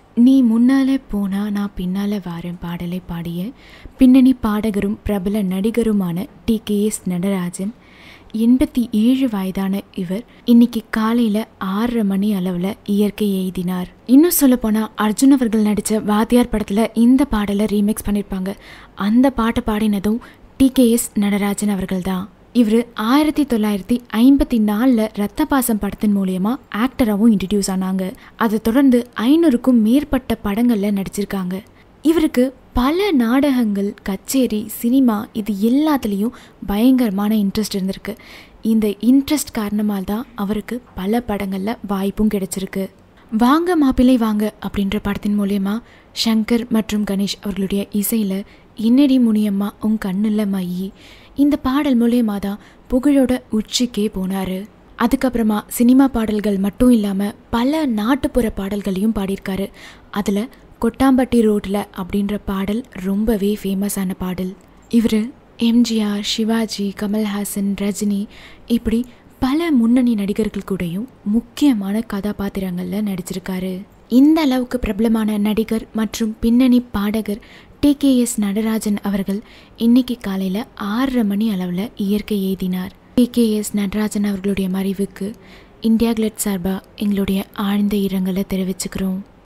நீ முன்னால போனா நான் பின்னால வாரேன் பாடலை பாடிய பின்னணி பாடகரும் பிரபல நடிகருமான டி கே எஸ் நடராஜன் எண்பத்தி ஏழு வயதான இவர் இன்னைக்கு காலையில ஆறரை மணி அளவுல இயற்கை எய்தினார் இன்னும் சொல்ல போனா அர்ஜுன் அவர்கள் நடிச்ச வாத்தியார் படத்துல இந்த பாடலை ரீமேக்ஸ் பண்ணியிருப்பாங்க அந்த பாட்டை பாடினதும் டி கே எஸ் நடராஜன் அவர்கள் தான் இவர் ஆயிரத்தி தொள்ளாயிரத்தி ஐம்பத்தி நாலில் ரத்த பாசம் படத்தின் மூலயமா ஆக்டராகவும் இன்ட்ரடியூஸ் ஆனாங்க அதை தொடர்ந்து ஐநூறுக்கும் மேற்பட்ட படங்களில் நடிச்சிருக்காங்க இவருக்கு பல நாடகங்கள் கச்சேரி சினிமா இது எல்லாத்துலேயும் பயங்கரமான இன்ட்ரெஸ்ட் இருந்திருக்கு இந்த இன்ட்ரெஸ்ட் காரணமாக தான் அவருக்கு பல படங்களில் வாய்ப்பும் கிடைச்சிருக்கு வாங்க மாப்பிள்ளை வாங்க அப்படின்ற படத்தின் மூலயமா ஷங்கர் மற்றும் கணேஷ் அவர்களுடைய இசையில் இன்னடி முனியம்மா உன் கண்ணுல மையி இந்த பாடல் மூலயமா தான் புகழோட உச்சிக்கே போனார் அதுக்கப்புறமா சினிமா பாடல்கள் மட்டும் இல்லாமல் பல நாட்டுப்புற பாடல்களையும் பாடியிருக்காரு அதில் கொட்டாம்பட்டி ரோட்டில் அப்படின்ற பாடல் ரொம்பவே ஃபேமஸான பாடல் இவர் எம்ஜிஆர் சிவாஜி கமல்ஹாசன் ரஜினி இப்படி பல முன்னணி நடிகர்கள் கூடயும் முக்கியமான கதாபாத்திரங்களில் நடிச்சிருக்காரு இந்த அளவுக்கு பிரபலமான நடிகர் மற்றும் பின்னணி பாடகர் டி கே எஸ் நடராஜன் அவர்கள் இன்னைக்கு காலையில் ஆறரை மணி அளவில் இயற்கை எய்தினார் டி கே எஸ் நடராஜன் அவர்களுடைய மறைவுக்கு இந்தியா கிளட் சார்பாக எங்களுடைய ஆழ்ந்த இரங்கலை தெரிவிச்சுக்கிறோம்